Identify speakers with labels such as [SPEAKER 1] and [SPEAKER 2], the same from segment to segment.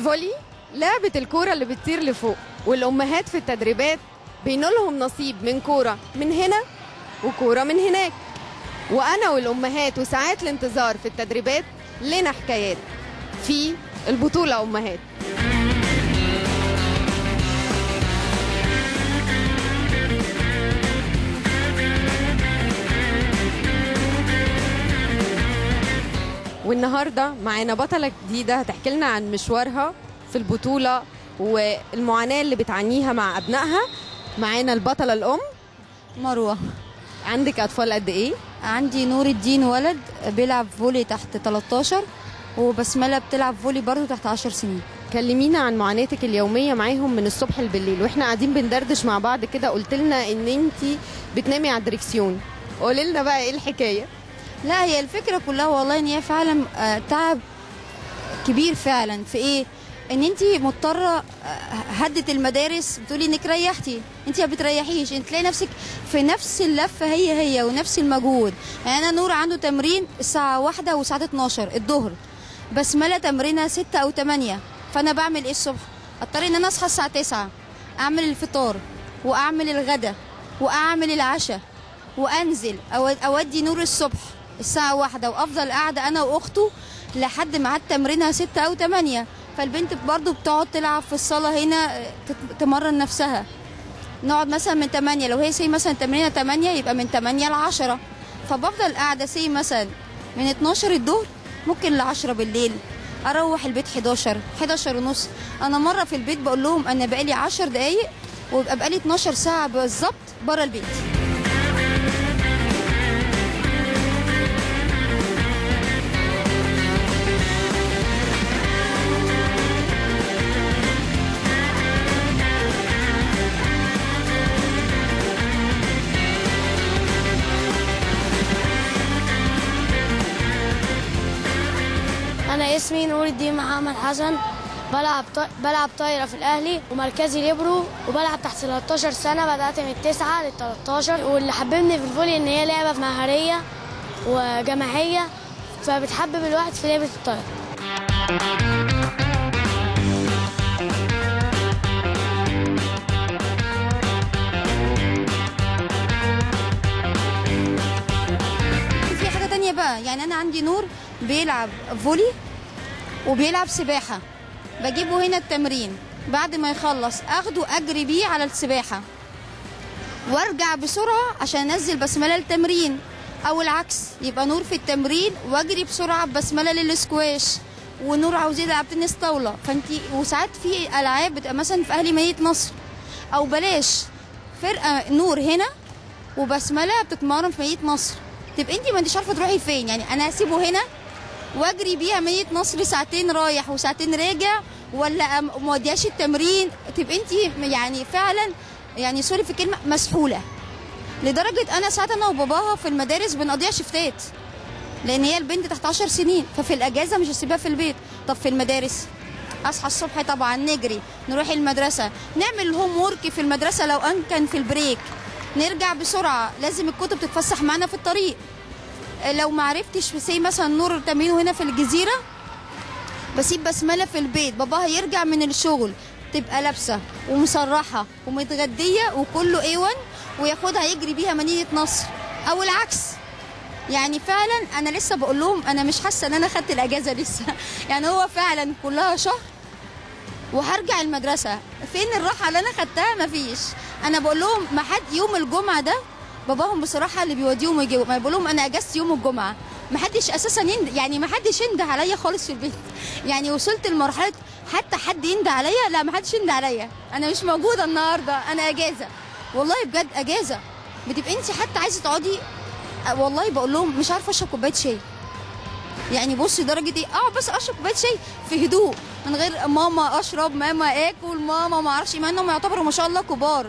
[SPEAKER 1] الفولي لعبة الكورة اللي بتطير لفوق والأمهات في التدريبات بينولهم نصيب من كورة من هنا وكورة من هناك وأنا والأمهات وساعات الانتظار في التدريبات لنا حكايات في البطولة أمهات والنهارده معانا بطلة جديدة هتحكي لنا عن مشوارها في البطولة والمعاناة اللي بتعانيها مع أبنائها معانا البطلة الأم
[SPEAKER 2] مروة
[SPEAKER 1] عندك أطفال قد إيه؟
[SPEAKER 2] عندي نور الدين ولد بيلعب فولي تحت 13 وبسملة بتلعب فولي برضو تحت 10 سنين
[SPEAKER 1] كلمينا عن معاناتك اليومية معاهم من الصبح بالليل واحنا قاعدين بندردش مع بعض كده قلت لنا ان انت بتنامي على الدركسيون قولي لنا بقى ايه الحكاية
[SPEAKER 2] لا هي الفكرة كلها والله ان هي فعلا آه، تعب كبير فعلا في ايه ان انت مضطرة آه، هدت المدارس بتقولي انك ريحتي انت ما بتريحيش انت تلاقي نفسك في نفس اللفة هي هي ونفس المجهود يعني انا نور عنده تمرين الساعة واحدة وساعة 12 الظهر بسملة تمرينها 6 او 8 فانا بعمل ايه الصبح اضطر ان انا اصحى الساعة 9 اعمل الفطار واعمل الغدا واعمل العشاء وانزل أو- اودي نور الصبح الساعة واحدة وافضل قاعدة انا واخته لحد ميعاد تمرينها ستة او تمانية فالبنت برضو بتقعد تلعب في الصالة هنا آه، تت- تمرن نفسها نقعد مثلا من 8 لو هي سي مثلا تمرينها 8 يبقى من 8 ل 10 فبفضل قاعدة سي مثلا من 12 الظهر ممكن ل 10 بالليل اروح البيت 11 11 ونص انا مره في البيت بقول لهم انا بقالي 10 دقايق ويبقى بقالي 12 ساعه بالظبط بره البيت
[SPEAKER 3] انا اسمي نور الدين محمد حسن بلعب ط... بلعب طايره في الاهلي ومركزي ليبرو وبلعب تحت 13 سنه بدات من 9 لل 13 واللي حببني في الفولي ان هي لعبه مهاريه وجماعيه فبتحبب الواحد في لعبه الطايره
[SPEAKER 2] في حاجه تانية بقى يعني انا عندي نور بيلعب فولي وبيلعب سباحه بجيبه هنا التمرين بعد ما يخلص اخده اجري بيه على السباحه وارجع بسرعه عشان انزل بسمله للتمرين او العكس يبقى نور في التمرين واجري بسرعه بسمله للسكواش ونور عاوز يلعب تنس طاوله فانت وساعات في العاب بتبقى مثلا في اهلي ميت نصر او بلاش فرقه نور هنا وبسمله بتتمرن في مدينه نصر تبقى انت ما انتش عارفه تروحي فين يعني انا هسيبه هنا واجري بيها مدينه نصر ساعتين رايح وساعتين راجع ولا أم- ما اوديهاش التمرين تبقى انت يعني فعلا يعني سوري في الكلمه مسحوله لدرجه انا ساعات انا وباباها في المدارس بنقضيها شفتات لان هي البنت تحت 10 سنين ففي الاجازه مش هسيبها في البيت طب في المدارس اصحى الصبح طبعا نجري نروح المدرسه نعمل الهوم وورك في المدرسه لو ان كان في البريك نرجع بسرعه لازم الكتب تتفسح معانا في الطريق لو ما عرفتش في سي مثلا نور تمرينه هنا في الجزيره بسيب بسمله في البيت باباها يرجع من الشغل تبقى لابسه ومسرحه ومتغديه وكله ايون وياخدها يجري بيها مدينه نصر او العكس يعني فعلا انا لسه بقول لهم انا مش حاسه ان انا خدت الاجازه لسه يعني هو فعلا كلها شهر وهرجع المدرسه فين الراحه اللي انا خدتها مفيش انا بقول لهم ما حد يوم الجمعه ده باباهم بصراحه اللي بيوديهم ويجيبوا ما بقول لهم انا اجازتي يوم الجمعه ما حدش اساسا يند يعني ما حدش ينده عليا خالص في البيت يعني وصلت لمرحله حتى حد ينده عليا لا ما حدش ينده عليا انا مش موجوده النهارده انا اجازه والله بجد اجازه بتبقى انت حتى عايزه تقعدي أه، والله بقول لهم مش عارفه اشرب كوبايه شاي يعني بصي درجه ايه اه بس اشرب كوبايه شاي في هدوء من غير ماما اشرب ماما اكل ماما ما اعرفش مع انهم يعتبروا ما شاء الله كبار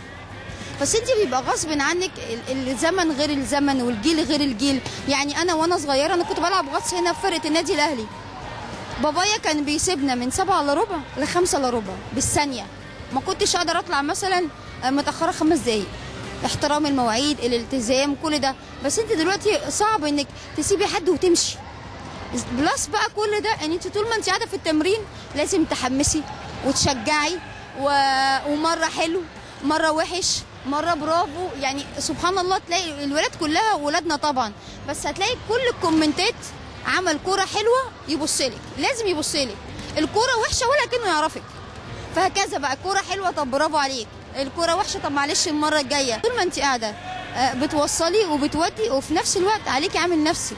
[SPEAKER 2] بس انت بيبقى غصب عنك ال- الزمن غير الزمن والجيل غير الجيل يعني انا وانا صغيره انا كنت بلعب غطس هنا في فرقه النادي الاهلي بابايا كان بيسيبنا من سبعة الا ربع لخمسة الا ربع بالثانيه ما كنتش اقدر اطلع مثلا متاخره خمس دقايق احترام المواعيد الالتزام كل ده بس انت دلوقتي صعب انك تسيبي حد وتمشي بلس بقى كل ده ان انت طول ما انت قاعده في التمرين لازم تحمسي وتشجعي و... ومره حلو مره وحش مره برافو يعني سبحان الله تلاقي الولاد كلها ولادنا طبعا بس هتلاقي كل الكومنتات عمل كوره حلوه يبصلك لازم يبصلك الكوره وحشه ولا كانه يعرفك فهكذا بقى الكوره حلوه طب برافو عليك الكوره وحشه طب معلش المره الجايه طول ما انت قاعده آه، بتوصلي وبتودي وفي نفس الوقت عليكي عامل نفسي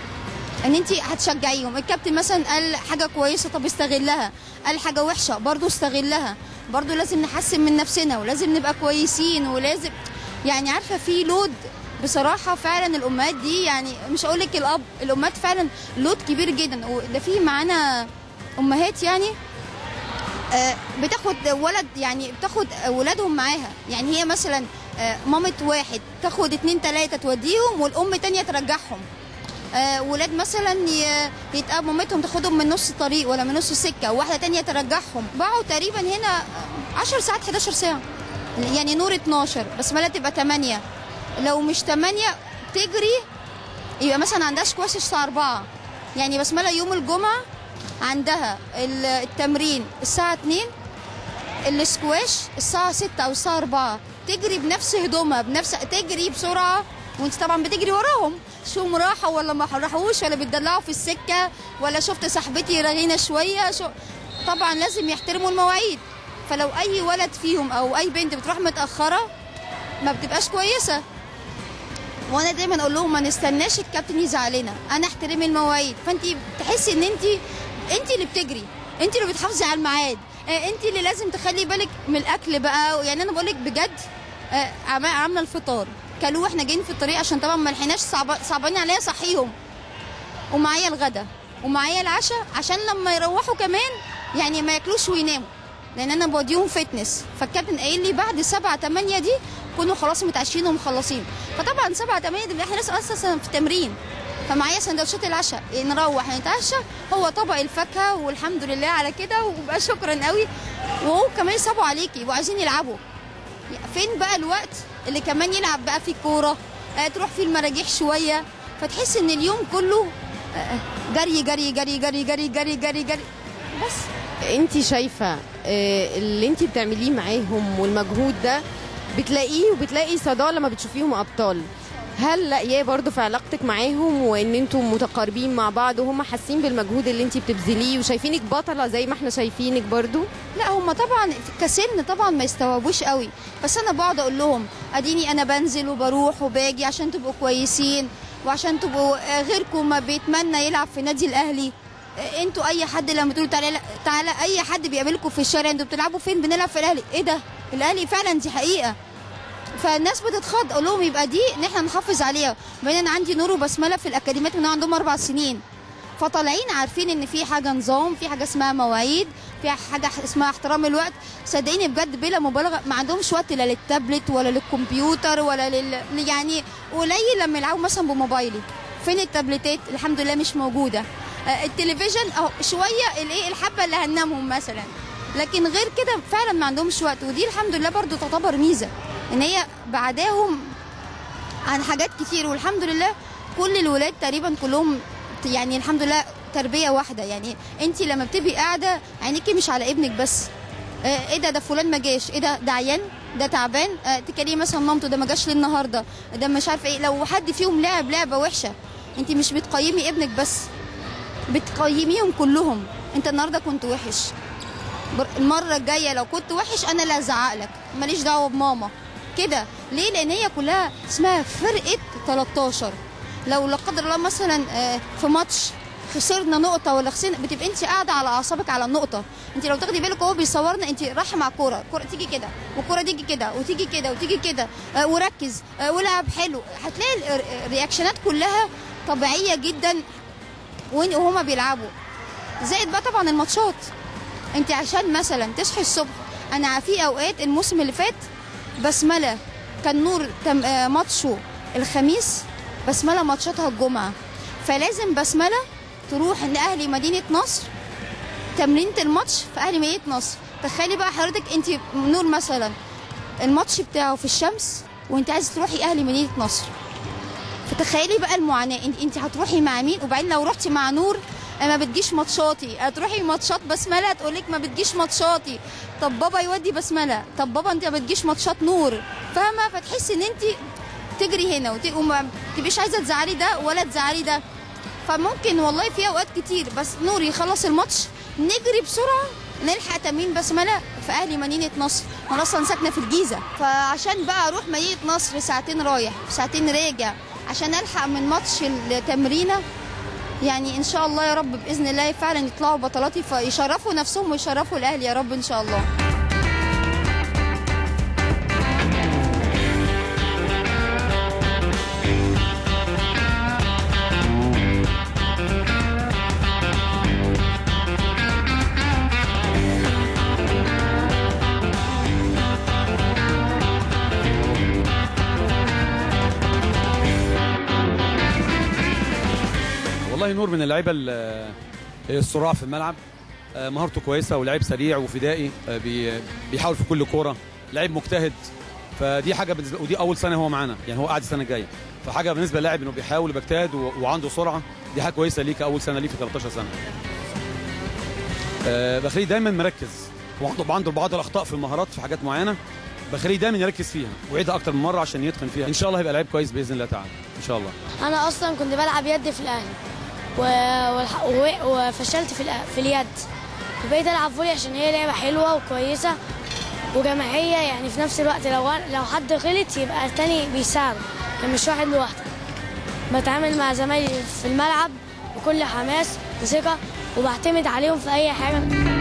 [SPEAKER 2] ان انت هتشجعيهم الكابتن مثلا قال حاجه كويسه طب استغلها قال حاجه وحشه برضو استغلها برضو لازم نحسن من نفسنا ولازم نبقى كويسين ولازم يعني عارفه في لود بصراحه فعلا الامهات دي يعني مش هقول لك الاب الامهات فعلا لود كبير جدا وده في معانا امهات يعني آه، بتاخد ولد يعني بتاخد ولادهم معاها يعني هي مثلا آه، مامة واحد تاخد اتنين تلاتة توديهم والأم تانية ترجعهم آه، ولاد مثلا ي- يتقابلوا مامتهم تاخدهم من نص الطريق ولا من نص السكة وواحدة تانية ترجعهم باعوا تقريبا هنا 10 ساعات 11 ساعة يعني نور 12 بسملة تبقى 8 لو مش 8 تجري يبقى مثلا عندها سكواش الساعة 4 يعني بسملة يوم الجمعة عندها ال- التمرين الساعة 2 السكواش الساعة 6 أو الساعة 4 تجري بنفس هدومها بنفس تجري بسرعة وانت طبعا بتجري وراهم شو راحوا ولا ما راحوش ولا بتدلعوا في السكة ولا شفت صاحبتي رغينا شوية شو طبعا لازم يحترموا المواعيد فلو أي ولد فيهم أو أي بنت بتروح متأخرة ما بتبقاش كويسة وانا دايما اقول لهم ما نستناش الكابتن يزعلنا انا احترمي المواعيد فانت تحسي ان انت انت اللي بتجري انت اللي بتحافظي على الميعاد آه، انت اللي لازم تخلي بالك من الاكل بقى يعني انا بقول لك بجد آه، عم- عامله الفطار كلوه واحنا جايين في الطريق عشان طبعا ما لحقناش صعب- صعبانين عليا صحيهم ومعايا الغدا ومعايا العشاء عشان لما يروحوا كمان يعني ما ياكلوش ويناموا لان انا بوديهم فتنس فالكابتن قايل لي بعد سبعة تمانية دي كونوا خلاص متعشين ومخلصين فطبعا سبعة تمانية دي احنا لسه اساسا في تمرين فمعايا سندوتشات العشاء نروح نتعشى هو طبق الفاكهه والحمد لله على كده وبقى شكرا قوي وهو كمان يصعبوا عليكي وعايزين يلعبوا فين بقى الوقت اللي كمان يلعب بقى فيه كوره آه، تروح فيه المراجيح شويه فتحس ان اليوم كله آه، جري جري جري جري جري جري جري جري بس
[SPEAKER 1] انت شايفه آه، اللي انت بتعمليه معاهم والمجهود ده بتلاقيه وبتلاقي صدى لما بتشوفيهم ابطال هل لاقياه برضو في علاقتك معاهم وان انتم متقاربين مع بعض وهم حاسين بالمجهود اللي انت بتبذليه وشايفينك بطله زي ما احنا شايفينك برضو
[SPEAKER 2] لا هم طبعا كسن طبعا ما يستوعبوش قوي بس انا بقعد اقول لهم اديني انا بنزل وبروح وباجي عشان تبقوا كويسين وعشان تبقوا آه، غيركم ما بيتمنى يلعب في نادي الاهلي آه، انتوا اي حد لما تقولوا تعالى تعالى اي حد بيقابلكم في الشارع انتوا بتلعبوا فين بنلعب في الاهلي ايه ده الاهلي فعلا دي حقيقه فالناس بتتخض اقول لهم يبقى دي ان احنا نحافظ عليها بعدين انا عندي نور وبسمله في الاكاديميات من عندهم اربع سنين فطالعين عارفين ان في حاجه نظام في حاجه اسمها مواعيد في حاجه اسمها احترام الوقت صدقيني بجد بلا مبالغه ما عندهمش وقت لا للتابلت ولا للكمبيوتر ولا لل يعني قليل لما يلعبوا مثلا بموبايلي فين التابلتات الحمد لله مش موجوده آه، التلفزيون اهو شويه الايه الحبه اللي هننامهم مثلا لكن غير كده فعلا ما عندهمش وقت ودي الحمد لله برضو تعتبر ميزه ان هي بعداهم عن حاجات كتير والحمد لله كل الولاد تقريبا كلهم يعني الحمد لله تربيه واحده يعني انت لما بتبقي قاعده عينيكي مش على ابنك بس آه، ايه ده ده فلان ما جاش ايه ده ده عيان ده تعبان آه، تكلمي مثلا مامته ده ما جاش ليه النهارده ده مش عارفه ايه لو حد فيهم لعب لعبه وحشه انت مش بتقيمي ابنك بس بتقيميهم كلهم انت النهارده كنت وحش بر- المره الجايه لو كنت وحش انا اللي هزعق لك ماليش دعوه بماما كده ليه لان هي كلها اسمها فرقه 13 لو لا قدر الله مثلا آه، في ماتش خسرنا نقطه ولا خسرنا بتبقى انت قاعده على اعصابك على النقطه انت لو تاخدي بالك وهو بيصورنا انت رايحه مع كوره الكوره تيجي كده والكوره تيجي كده وتيجي كده وتيجي كده آه، وركز آه، والعب حلو هتلاقي ال- الرياكشنات كلها طبيعيه جدا وإن- وهما بيلعبوا زائد بقى طبعا الماتشات انت عشان مثلا تصحي الصبح انا في اوقات الموسم اللي فات بسمله كان نور تم آه، ماتشه الخميس بسمله ماتشاتها الجمعه فلازم بسمله تروح لاهلي مدينه نصر تمرينة الماتش في اهلي مدينه نصر تخيلي بقى حضرتك انت نور مثلا الماتش بتاعه في الشمس وانت عايزه تروحي اهلي مدينه نصر فتخيلي بقى المعاناه انت انت هتروحي مع مين وبعدين لو رحتي مع نور ما بتجيش ماتشاتي هتروحي ماتشات بسمله تقول لك ما بتجيش ماتشاتي طب بابا يودي بسمله طب بابا انت ما بتجيش ماتشات نور فاهمه فتحسي ان انت تجري هنا وت- وما تبقيش عايزه تزعلي ده ولا تزعلي ده فممكن والله في اوقات كتير بس نور يخلص الماتش نجري بسرعه نلحق تمرين بسمله في اهلي مدينه نصر انا اصلا ساكنه في الجيزه فعشان بقى اروح مدينه نصر ساعتين رايح ساعتين راجع عشان الحق من ماتش التمرينه يعني ان شاء الله يا رب باذن الله فعلا يطلعوا بطلاتي فيشرفوا نفسهم ويشرفوا الاهلي يا رب ان شاء الله
[SPEAKER 4] والله نور من اللعيبه ال- الصراع في الملعب آه، مهارته كويسه ولعيب سريع وفدائي آه، بي- بيحاول في كل كوره لعيب مجتهد فدي حاجه بالنسبه ودي اول سنه هو معانا يعني هو قاعد السنه الجايه فحاجه بالنسبه للاعب انه بيحاول وبيجتهد و- وعنده سرعه دي حاجه كويسه ليك اول سنه ليه في 13 سنه آه، بخليه دايما مركز وعنده عنده بعض الاخطاء في المهارات في حاجات معينه بخليه دايما يركز فيها ويعيدها اكتر من مره عشان يتقن فيها ان شاء الله هيبقى لعيب كويس باذن الله تعالى ان شاء الله
[SPEAKER 3] انا اصلا كنت بلعب يد في الاهلي و... والح- و... وفشلت في الأ... في اليد وبقيت العب فولي عشان هي لعبه حلوه وكويسه وجماعيه يعني في نفس الوقت لو لو حد غلط يبقى التاني بيساعده يعني مش واحد لوحده بتعامل مع زمايلي في الملعب بكل حماس وثقه وبعتمد عليهم في اي حاجه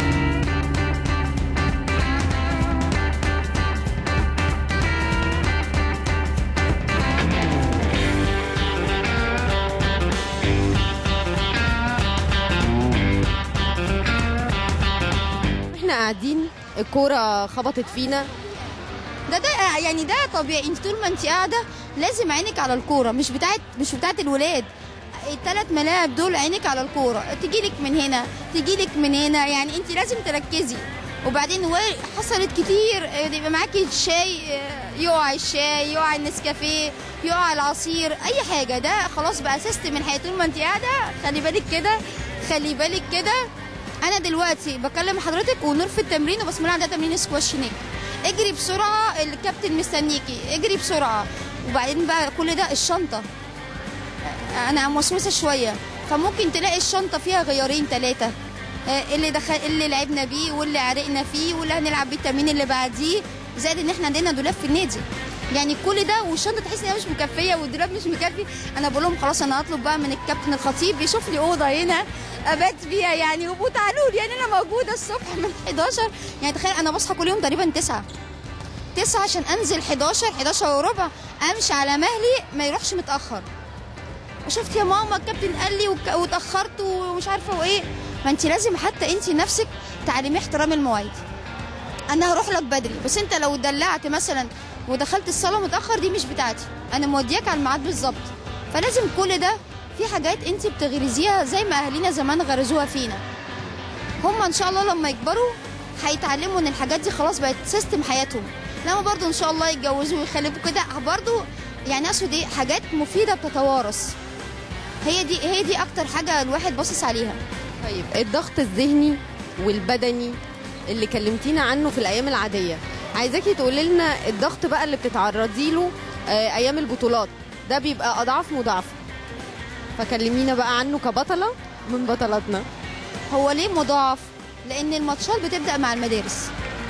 [SPEAKER 1] احنا قاعدين الكوره خبطت فينا
[SPEAKER 2] ده ده يعني ده طبيعي انت طول ما انت قاعده لازم عينك على الكوره مش بتاعت مش بتاعت الولاد الثلاث ملاعب دول عينك على الكوره تجيلك من هنا تجيلك من هنا يعني انت لازم تركزي وبعدين و- حصلت كتير اه، يبقى معاكي الشاي اه، يقع الشاي يقع النسكافيه يقع العصير اي حاجه ده خلاص بقى سيستم الحياه طول ما انت قاعده خلي بالك كده خلي بالك كده انا دلوقتي بكلم حضرتك ونور في التمرين وبسم الله عندها تمرين سكواش هناك اجري بسرعه الكابتن مستنيكي اجري بسرعه وبعدين بقى كل ده الشنطه انا موسوسه شويه فممكن تلاقي الشنطه فيها غيارين ثلاثه اللي دخل اللي لعبنا بيه واللي عرقنا فيه واللي هنلعب بيه التمرين اللي بعديه زائد ان احنا عندنا دولاب في النادي يعني كل ده والشنطه تحس انها مش مكفيه والدولاب مش مكفي انا بقول لهم خلاص انا هطلب بقى من الكابتن الخطيب يشوف لي اوضه هنا ابات فيها يعني وابقوا تعالوا لي يعني انا موجوده الصبح من 11 يعني تخيل انا بصحى كل يوم تقريبا 9 9 عشان انزل 11 11 وربع امشي على مهلي ما يروحش متاخر شفت يا ماما الكابتن قال لي وك- واتاخرت ومش عارفه وايه ما انت لازم حتى انت نفسك تعلمي احترام المواعيد انا هروح لك بدري بس انت لو دلعت مثلا ودخلت الصاله متاخر دي مش بتاعتي انا مودياك على الميعاد بالظبط فلازم كل ده في حاجات انت بتغرزيها زي ما اهالينا زمان غرزوها فينا هم ان شاء الله لما يكبروا هيتعلموا ان الحاجات دي خلاص بقت سيستم حياتهم لما برضو ان شاء الله يتجوزوا ويخلفوا كده برضو يعني اقصد ايه حاجات مفيده بتتوارث هي دي هي دي اكتر حاجه الواحد باصص عليها
[SPEAKER 1] طيب الضغط الذهني والبدني اللي كلمتينا عنه في الايام العاديه عايزاكي تقولي لنا الضغط بقى اللي بتتعرضي له آه، ايام البطولات ده بيبقى اضعاف مضاعفه فكلمينا بقى عنه كبطله من بطلاتنا
[SPEAKER 2] هو ليه مضاعف لان الماتشات بتبدا مع المدارس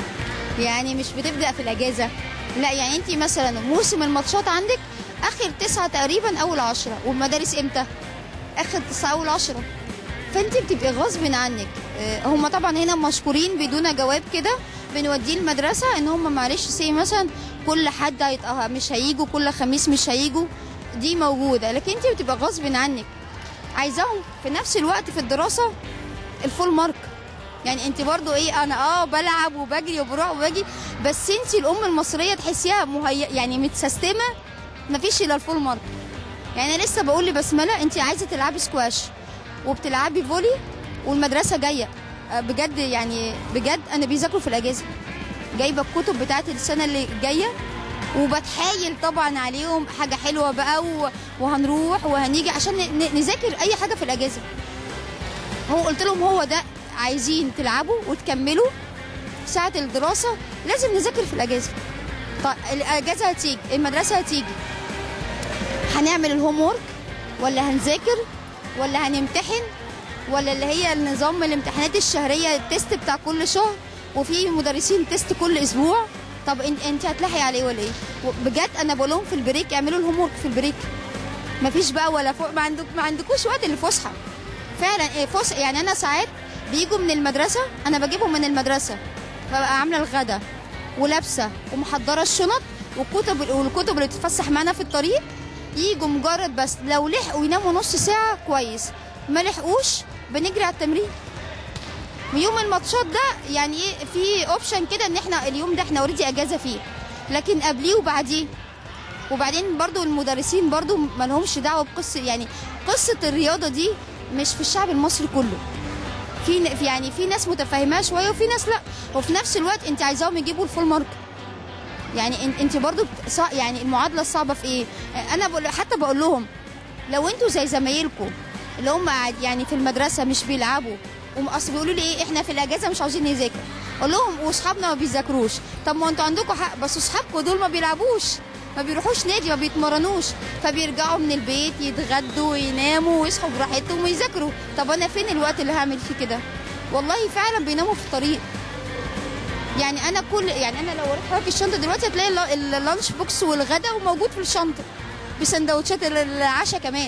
[SPEAKER 2] يعني مش بتبدا في الاجازه لا يعني انت مثلا موسم الماتشات عندك اخر تسعة تقريبا اول عشرة والمدارس امتى اخر تسعة اول عشرة فانت بتبقي غصب عنك آه، هم طبعا هنا مشكورين بدون جواب كده بنوديه المدرسه ان هم معلش سي مثلا كل حد هيت... آه، مش هيجوا كل خميس مش هيجوا دي موجوده لكن انت بتبقى غصب عنك عايزاهم في نفس الوقت في الدراسه الفول مارك يعني انت برضو ايه انا اه بلعب وبجري وبروح وباجي بس انت الام المصريه تحسيها مهيئ يعني متسيستمه مفيش الا الفول مارك يعني انا لسه بقول لبسمله انت عايزه تلعبي سكواش وبتلعبي فولي والمدرسه جايه آه، بجد يعني بجد انا بيذاكروا في الاجازه جايبه الكتب بتاعت السنه اللي جايه وبتحايل طبعا عليهم حاجه حلوه بقى و... وهنروح وهنيجي عشان ن... نذاكر اي حاجه في الاجازه هو قلت لهم هو ده عايزين تلعبوا وتكملوا ساعه الدراسه لازم نذاكر في الاجازه طيب الاجازه هتيجي المدرسه هتيجي هنعمل الهوم وورك ولا هنذاكر ولا هنمتحن ولا اللي هي النظام الامتحانات الشهريه التست بتاع كل شهر وفي مدرسين تيست كل اسبوع طب انت انت هتلاحي عليه ولا ايه بجد انا بقول لهم في البريك اعملوا الهوم ورك في البريك مفيش بقى ولا فوق ما عندك ما عندكوش وقت للفسحه فعلا ايه فسحه يعني انا ساعات بيجوا من المدرسه انا بجيبهم من المدرسه ببقى عامله الغدا ولابسه ومحضره الشنط والكتب والكتب اللي بتتفسح معانا في الطريق يجوا مجرد بس لو لحقوا يناموا نص ساعه كويس ما لحقوش بنجري على التمرين ويوم الماتشات ده يعني ايه في اوبشن كده ان احنا اليوم ده احنا اوريدي اجازه فيه لكن قبليه وبعديه وبعدين برضو المدرسين برضو ما لهمش دعوه بقصه يعني قصه الرياضه دي مش في الشعب المصري كله في في- يعني في ناس متفاهماها شويه وفي ناس لا وفي نفس الوقت انت عايزاهم يجيبوا الفول مارك يعني إن- انت برضو بت- صع- يعني المعادله الصعبه في ايه انا بقول حتى بقول لهم لو انتوا زي زمايلكم اللي هم قاعد- يعني في المدرسه مش بيلعبوا وم- اصل بيقولوا لي ايه احنا في الاجازه مش عاوزين نذاكر اقول لهم واصحابنا ما بيذاكروش طب ما انتوا عندكم حق بس اصحابكم دول ما بيلعبوش ما بيروحوش نادي ما بيتمرنوش فبيرجعوا من البيت يتغدوا ويناموا ويصحوا براحتهم ويذاكروا طب انا فين الوقت اللي هعمل فيه كده والله فعلا بيناموا في الطريق يعني انا كل يعني انا لو وريت حضرتك الشنطه دلوقتي هتلاقي الل- اللانش بوكس والغدا وموجود في الشنطه بسندوتشات ال- العشاء كمان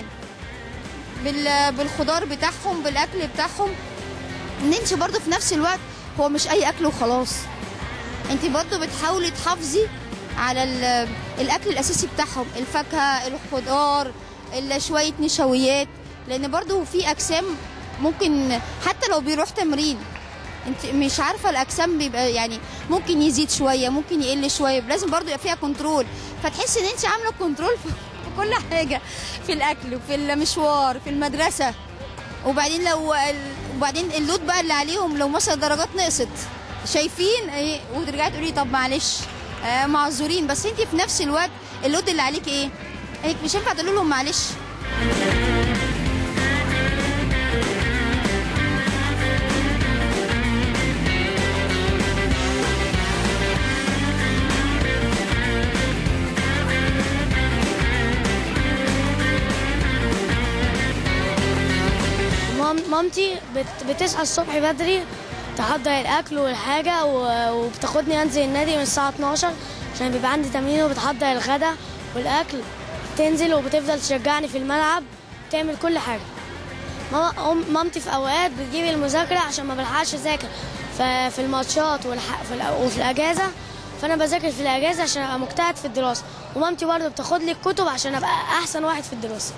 [SPEAKER 2] بال- بالخضار بتاعهم بالاكل بتاعهم ان انت برضو في نفس الوقت هو مش اي اكل وخلاص انت برضو بتحاولي تحافظي على ال- الاكل الاساسي بتاعهم الفاكهه الخضار ال- شويه نشويات لان برضو في اجسام ممكن حتى لو بيروح تمرين انت مش عارفه الاجسام بيبقى يعني ممكن يزيد شويه ممكن يقل شويه لازم برضو يبقى فيها كنترول فتحسي ان انت عامله كنترول في في كل حاجه في الاكل وفي المشوار في المدرسه وبعدين لو ال- وبعدين اللود بقى اللي عليهم لو مثلا درجات نقصت شايفين ايه وترجعي تقولي طب معلش آه معذورين بس انت في نفس الوقت اللود اللي عليك ايه هيك مش هينفع تقول لهم معلش
[SPEAKER 3] مام مامتي بت بتصحى الصبح بدري تحضر الاكل والحاجه و- وبتاخدني انزل النادي من الساعه 12 عشان بيبقى عندي تمرين وبتحضر الغدا والاكل تنزل وبتفضل تشجعني في الملعب تعمل كل حاجه ماما أم مامتي في اوقات بتجيب المذاكره عشان ما بلحقش اذاكر ف- في الماتشات والح- في الأ- وفي الاجازه فانا بذاكر في الاجازه عشان ابقى مجتهد في الدراسه ومامتي برضه بتاخد لي الكتب عشان ابقى احسن واحد في الدراسه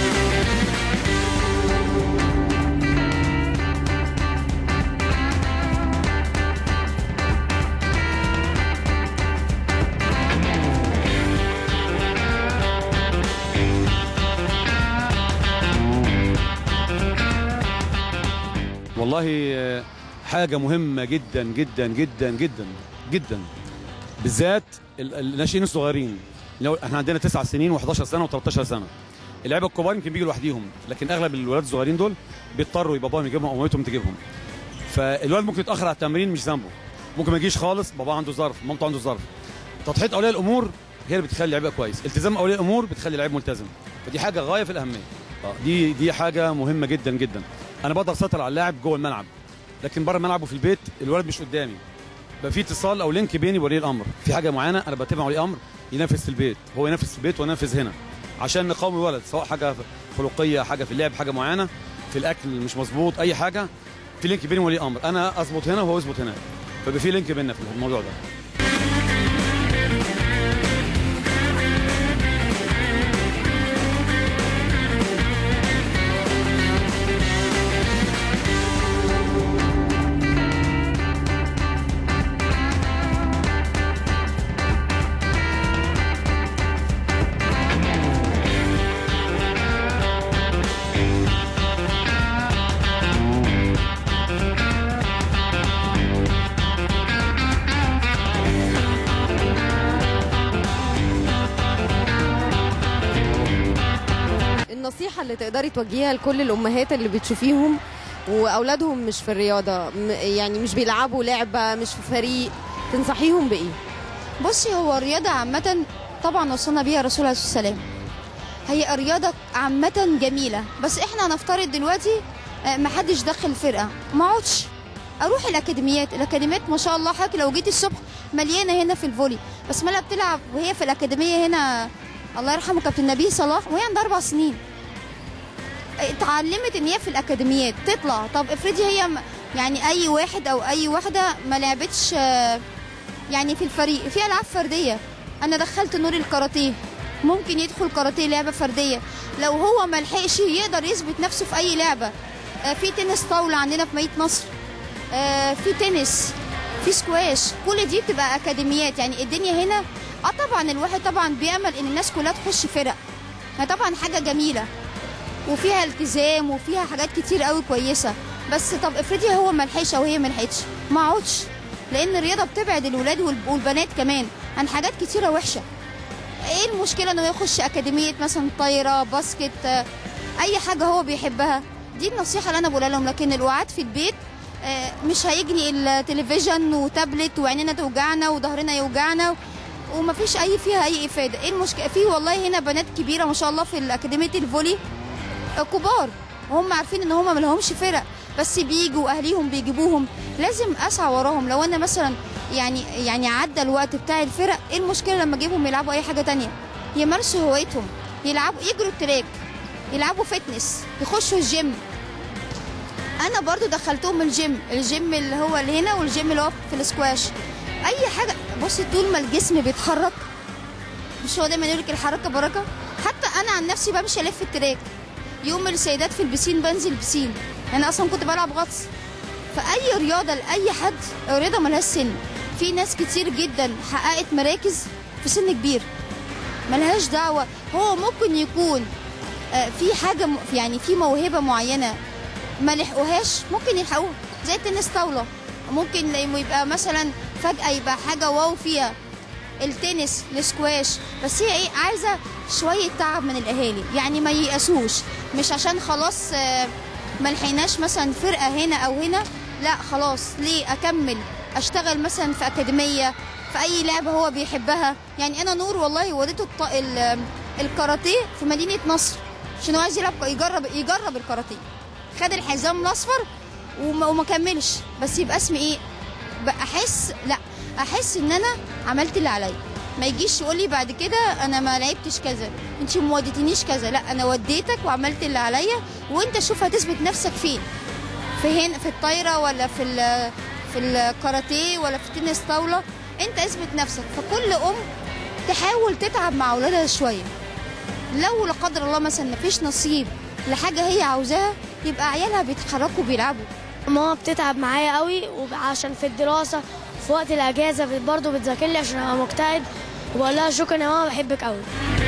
[SPEAKER 4] والله آه، حاجة مهمة جدا جدا جدا جدا جدا بالذات ال- الناشئين الصغيرين لو احنا عندنا تسع سنين و11 سنة و13 سنة اللعيبة الكبار يمكن بيجوا لوحديهم لكن اغلب الولاد الصغيرين دول بيضطروا يبقى باباهم يجيبهم او مامتهم تجيبهم فالولد ممكن يتاخر على التمرين مش ذنبه ممكن ما يجيش خالص بابا عنده ظرف مامته عنده ظرف تضحيه اولياء الامور هي اللي بتخلي اللعيب يبقى كويس التزام اولياء الامور بتخلي اللعيب ملتزم فدي حاجه غايه في الاهميه اه دي دي حاجه مهمه جدا جدا انا بقدر اسيطر على اللاعب جوه الملعب لكن بره الملعب وفي البيت الولد مش قدامي بقى في اتصال او لينك بيني وولي الامر في حاجه معينه انا بتابع ولي امر ينفذ في البيت هو ينفذ في البيت وينفذ هنا عشان نقاوم الولد سواء حاجه خلقيه حاجه في اللعب حاجه معينه في الاكل مش مظبوط اي حاجه في لينك بيني وولي امر انا اظبط هنا وهو يظبط هناك فبقى في لينك بيننا في الموضوع ده
[SPEAKER 1] النصيحة اللي تقدري توجهيها لكل الأمهات اللي بتشوفيهم وأولادهم مش في الرياضة م- يعني مش بيلعبوا لعبة مش في فريق تنصحيهم بإيه؟
[SPEAKER 2] بصي هو الرياضة عامة طبعا وصلنا بيها الرسول عليه الصلاة والسلام هي الرياضة عامة جميلة بس احنا هنفترض دلوقتي آه، محدش دخل فرقة ما اقعدش اروح الاكاديميات الاكاديميات ما شاء الله حضرتك لو جيتي الصبح مليانة هنا في الفولي بس ملا بتلعب وهي في الاكاديمية هنا الله يرحمه كابتن نبيه صلاح وهي عندها اربع سنين اتعلمت ان هي في الاكاديميات تطلع طب افرضي هي م- يعني اي واحد او اي واحده ما لعبتش آه، يعني في الفريق في العاب فرديه انا دخلت نور الكاراتيه ممكن يدخل كاراتيه لعبه فرديه لو هو ما لحقش يقدر يثبت نفسه في اي لعبه آه، في تنس طاوله عندنا في مدينه نصر آه، في تنس في سكواش كل دي بتبقى اكاديميات يعني الدنيا هنا اه طبعا الواحد طبعا بيامل ان الناس كلها تخش فرق هي طبعا حاجه جميله وفيها التزام وفيها حاجات كتير قوي كويسه بس طب افرضي هو ما لحقش او هي ما لحقتش ما اقعدش لان الرياضه بتبعد الولاد والب- والبنات كمان عن حاجات كتيره وحشه ايه المشكله انه يخش اكاديميه مثلا طايره باسكت آه، اي حاجه هو بيحبها دي النصيحه اللي انا بقولها لهم لكن القعاد في البيت آه، مش هيجني التلفزيون وتابلت وعينينا توجعنا وظهرنا يوجعنا ومفيش اي فيها اي افاده ايه المشكله في والله هنا بنات كبيره ما شاء الله في الاكاديميه الفولي آه، كبار وهم عارفين ان هم ملهمش فرق بس بيجوا اهليهم بيجيبوهم لازم اسعى وراهم لو انا مثلا يعني يعني عدى الوقت بتاع الفرق ايه المشكله لما اجيبهم يلعبوا اي حاجه تانية يمارسوا هوايتهم يلعبوا يجروا التراك يلعبوا فتنس يخشوا الجيم انا برضو دخلتهم الجيم الجيم اللي هو اللي هنا والجيم اللي هو في السكواش اي حاجه بصي طول ما الجسم بيتحرك مش هو دايما يقول لك الحركه بركه حتى انا عن نفسي بمشي الف التراك يوم السيدات في البسين بنزل بسين انا اصلا كنت بلعب غطس فاي رياضه لاي حد الرياضه ملهاش سن في ناس كتير جدا حققت مراكز في سن كبير ملهاش دعوه هو ممكن يكون آه، في حاجه م- يعني في موهبه معينه ما لحقوهاش ممكن يلحقوها زي التنس طاوله ممكن لما يبقى مثلا فجاه يبقى حاجه واو فيها التنس السكواش بس هي ايه عايزه شويه تعب من الاهالي يعني ما ييأسوش مش عشان خلاص آه، ما لحقناش مثلا فرقه هنا او هنا لا خلاص ليه اكمل اشتغل مثلا في اكاديميه في اي لعبه هو بيحبها يعني انا نور والله وديته الط... ال... الكاراتيه في مدينه نصر عشان هو عايز يلعب يجرب يجرب الكاراتيه خد الحزام الاصفر وما, وما كملش بس يبقى اسمي ايه بقى احس لا احس ان انا عملت اللي عليا ما يجيش يقول لي بعد كده انا ما لعبتش كذا انت ما وديتنيش كذا لا انا وديتك وعملت اللي عليا وانت شوف هتثبت نفسك فين في هنا في الطايره ولا في ال- في الكاراتيه ولا في تنس طاوله انت اثبت نفسك فكل ام تحاول تتعب مع اولادها شويه لو لا قدر الله مثلا مفيش نصيب لحاجه هي عاوزاها يبقى عيالها بيتحركوا بيلعبوا
[SPEAKER 3] ماما بتتعب معايا قوي وعشان في الدراسة في وقت الأجازة بت- برضه بتذاكر لي عشان أبقى مجتهد وبقول لها شكرا يا ماما بحبك قوي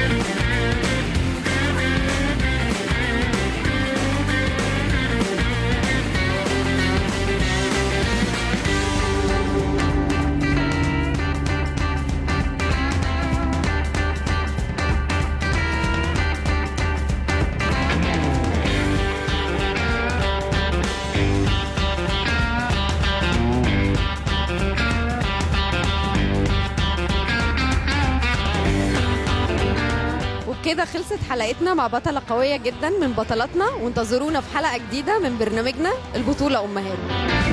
[SPEAKER 1] وبكده خلصت حلقتنا مع بطلة قوية جدا من بطلاتنا وانتظرونا في حلقة جديدة من برنامجنا البطولة أمهات